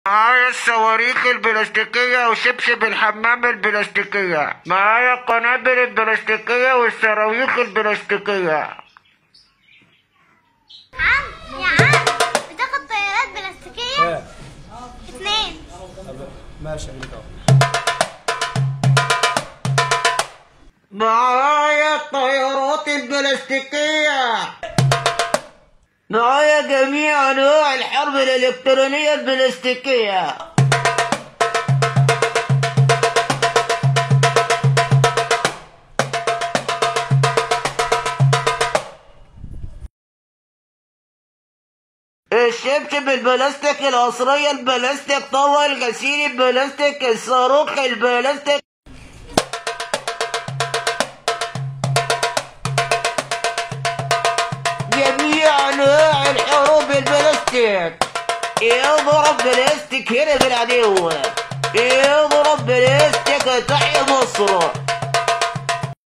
معايا الصواريخ البلاستيكية وشبشب الحمام البلاستيكية معايا القنابل البلاستيكية والصواريخ البلاستيكية عم يا عم بتاخد طيارات بلاستيكية ايه اتنين طب ماشي اعمل اهو معايا الطيارات البلاستيكية معايا جميع أنواع الحرب الإلكترونية البلاستيكية الشبشب البلاستيك العصرية البلاستيك طاولة الغسيل البلاستيك الصاروخ البلاستيك جميع انواع الحروب البلاستيك يضرب بلاستيك هنا بالعدو يضرب بلاستيك تحيا مصر